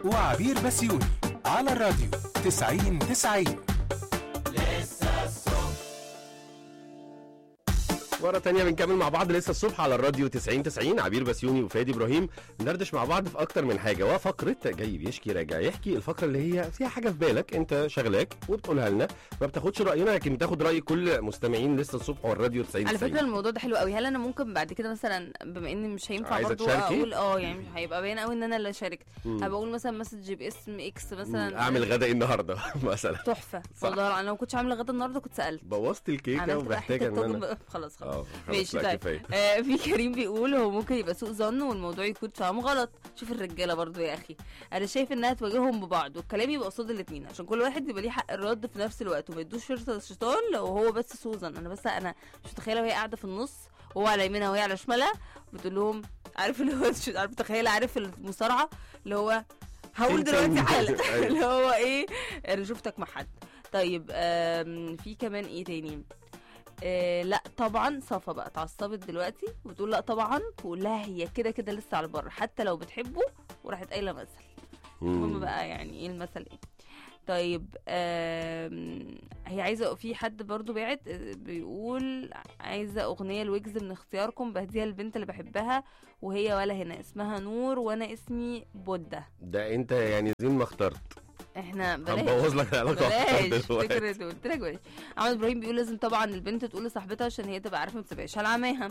وعبير بسيوني على الراديو 90 90 مرة تانية بنكمل مع بعض لسه الصبح على الراديو 90 90 عبير بسيوني وفادي ابراهيم ندردش مع بعض في اكتر من حاجة وفقرة جاي بيشكي راجع يحكي الفقرة اللي هي فيها حاجة في بالك انت شغلاك وبتقولها لنا ما بتاخدش رأينا لكن بتاخد رأي كل مستمعين لسه الصبح والراديو 90 على 90 فكره الموضوع ده حلو قوي هل انا ممكن بعد كده مثلا بما اني مش هينفع عايزة برضو تشاركي؟ اقول اه يعني مش هيبقى باين قوي ان انا اللي شاركت مم. هبقى اقول مثلا مسج باسم اكس مثلا اعمل غدا إيه النهارده مثلا تحفه صح. والله انا لو كنتش عامله غدا النهارده كنت سالت بوظت الكيكة عملت بقى ومحتاجة حته ان طاجن انا بقى خلاص خلاص اه ماشي لا، طيب كفاية. آه في كريم بيقول هو ممكن يبقى سوء ظن والموضوع يكون فاهمه غلط شوف الرجاله برضو يا اخي انا شايف انها تواجههم ببعض والكلام يبقى قصاد الاثنين عشان كل واحد يبقى ليه حق الرد في نفس الوقت وما يدوش فرصه للشيطان لو هو بس سوء ظن انا بس انا مش متخيله وهي قاعده في النص وهو على يمينها وهي على شمالها بتقول لهم عارف اللي هو مش عارف تخيل عارف المصارعه اللي هو هقول انت دلوقتي مين؟ حالا أيوة. اللي هو ايه انا شفتك مع حد طيب آم، في كمان ايه تاني آه لا طبعا صفا بقى اتعصبت دلوقتي وتقول لا طبعا تقول لها هي كده كده لسه على بره حتى لو بتحبه وراحت قايله مثل المهم مم. بقى يعني ايه المثل ايه طيب آم، هي عايزه في حد برضو باعت آه، بيقول عايزه اغنيه الويجز من اختياركم بهديها البنت اللي بحبها وهي ولا هنا اسمها نور وانا اسمي بودة ده انت يعني زين ما اخترت احنا بلاش هنبوظ لك العلاقة أكتر بلاش دلوقتي. فكرة قلت لك بلاش احمد ابراهيم بيقول لازم طبعا البنت تقول لصاحبتها عشان هي تبقى عارفه ما تسيبهاش على عماها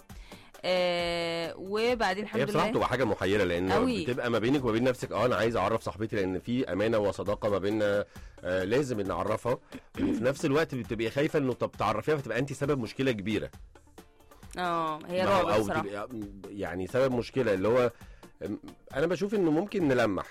آه وبعدين هي الحمد بصراحه لله بتبقى حاجه محيره لان أوي. بتبقى ما بينك وما بين نفسك اه انا عايز اعرف صاحبتي لان في امانه وصداقه ما بيننا آه لازم ان اعرفها وفي نفس الوقت بتبقي خايفه انه طب تعرفيها فتبقى انت سبب مشكله كبيره اه هي ما هو- رعب او بصراحه تبقي يعني سبب مشكله اللي هو أم، انا بشوف انه ممكن نلمح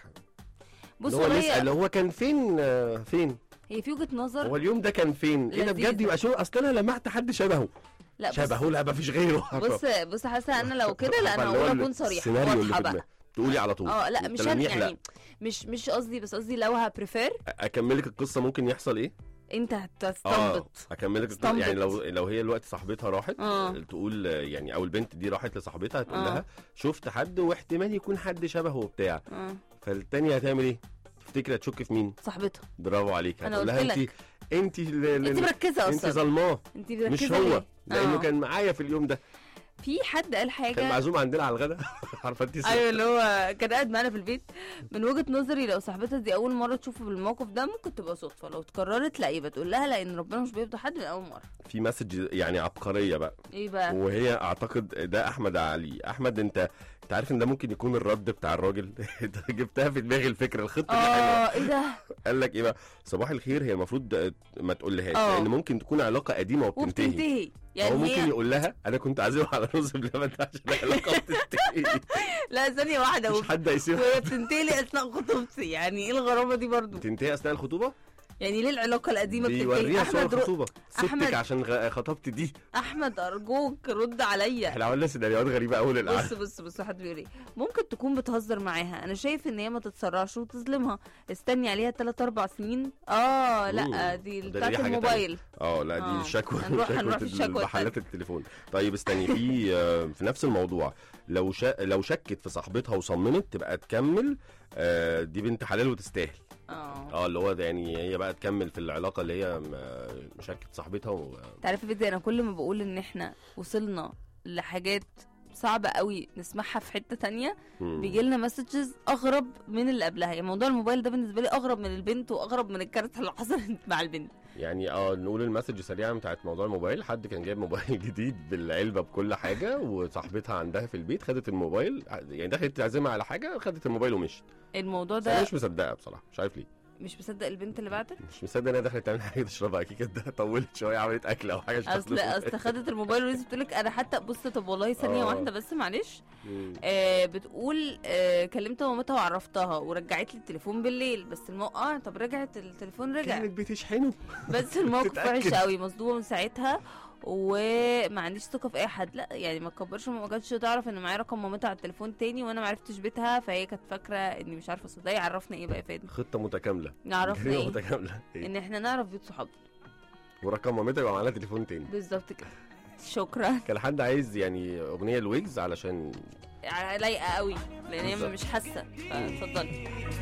بص اللي هو والله نسال هي, هو كان فين آه، فين هي في وجهه هو نظر اليوم ده كان فين ايه ده لذيذة. بجد يبقى شو اصل انا لمحت حد شبهه لا بص شبهه لا ما فيش غيره بص بص حاسه انا لو كده لا انا اللي هو هقول اكون صريحه السيناريو اللي واضحه في بقى دماغي. تقولي على طول اه لا مش انا التلميح لا. يعني مش مش قصدي بس قصدي لو هبريفير اكملك القصه ممكن يحصل ايه انت اه هتستنبط اكملك القصة. استنبط. يعني لو لو هي الوقت صاحبتها راحت اه. تقول يعني او البنت دي راحت لصاحبتها تقول اه. لها شفت حد واحتمال يكون حد شبهه وبتاع اه فالتانية هتعمل ايه تفتكر هتشك في مين صاحبتها برافو عليك أنا هتقول لها قلت انت لك. انت اللي انت مركزه انت اصلا ظلماه انت مركزه مش هو ليه؟ لانه آه. كان معايا في اليوم ده في حد قال كان حاجه معزوم عندنا على الغدا عارفه انت ايوه اللي هو كان قاعد معانا في البيت من وجهه نظري لو صاحبتها دي اول مره تشوفه بالموقف ده ممكن تبقى صدفه لو اتكررت لا يبقى تقول لها لان ربنا مش بيفضل حد من اول مره في مسج يعني عبقريه بقى ايه بقى وهي اعتقد ده احمد علي احمد انت انت عارف ان ده ممكن يكون الرد بتاع الراجل انت جبتها في دماغي الفكره الخطه دي حلوه اه ايه ده قال لك ايه بقى صباح الخير هي المفروض آه، ما تقولهاش اه. لان ممكن تكون علاقه قديمه وبتنتهي وبتنتهي هو يعني ممكن هي يقول لها انا كنت عازمها على رز بلبن ده عشان العلاقه بتنتهي لا ثانيه واحده مش وب- حد هيسيب وهي بتنتهي لي اثناء خطوبتي يعني ايه الغرابه دي برضو تنتهي اثناء الخطوبه يعني ليه العلاقه القديمه بتنتهي بيوريها صور احمد رو... خطوبه سبتك أحمد- عشان غ- خطبت دي احمد ارجوك رد عليا احنا عملنا سيناريوهات غريبه قوي بص للقعده بص بص حد بيقول ايه ممكن تكون بتهزر معاها انا شايف ان هي ما تتسرعش وتظلمها استني عليها 3 4 سنين اه لا مم. دي ده بتاعت دي حاجة الموبايل اه لا اه. دي شكوى هنروح- هنروح في شكوى الشكوى محلات التليفون طيب استني في آه، في نفس الموضوع لو شا... لو شكت في صاحبتها وصممت تبقى تكمل آه، دي بنت حلال وتستاهل اه اه اللي هو ده يعني هي بقى تكمل في العلاقه اللي هي م- شكت صاحبتها و... تعرف يا فيدي انا كل ما بقول ان احنا وصلنا لحاجات صعبة قوي نسمعها في حتة تانية مم. بيجي لنا مسجز اغرب من اللي قبلها يعني موضوع الموبايل ده بالنسبة لي اغرب من البنت واغرب من الكارثة اللي حصلت مع البنت يعني اه نقول المسج سريعا بتاعت موضوع الموبايل حد كان جايب موبايل جديد بالعلبه بكل حاجه وصاحبتها عندها في البيت خدت الموبايل يعني دخلت تعزمها على حاجه خدت الموبايل ومشت الموضوع بس انا ده مش مصدقها بصراحه مش عارف ليه مش مصدق البنت اللي بعتت مش مصدق انها دخلت تعمل حاجه تشربها اكيد كده طولت شويه عملت اكل او حاجه عشان اصل تخلص. اصل خدت الموبايل ولسه بتقول لك انا حتى بص طب والله ثانيه آه. واحده بس معلش مم. آه بتقول آه كلمت مامتها وعرفتها ورجعت لي التليفون بالليل بس المو... اه طب رجعت التليفون رجع كانت بتشحنه بس الموقف تتأكد. وحش قوي مصدومه من ساعتها وما عنديش ثقه في اي حد لا يعني ما تكبرش ما كانتش تعرف ان معايا رقم مامتها على التليفون تاني وانا ما عرفتش بيتها فهي كانت فاكره اني مش عارفه صدق يعرفنا ايه بقى يا فادي خطه متكامله يعرفنا جريمة ايه متكامله إيه؟ ان احنا نعرف بيت صحابنا ورقم مامتها يبقى معاها تليفون تاني بالظبط كده شكرا كان حد عايز يعني اغنيه الويجز علشان لايقه قوي لان هي بالظبط. مش حاسه فاتفضلي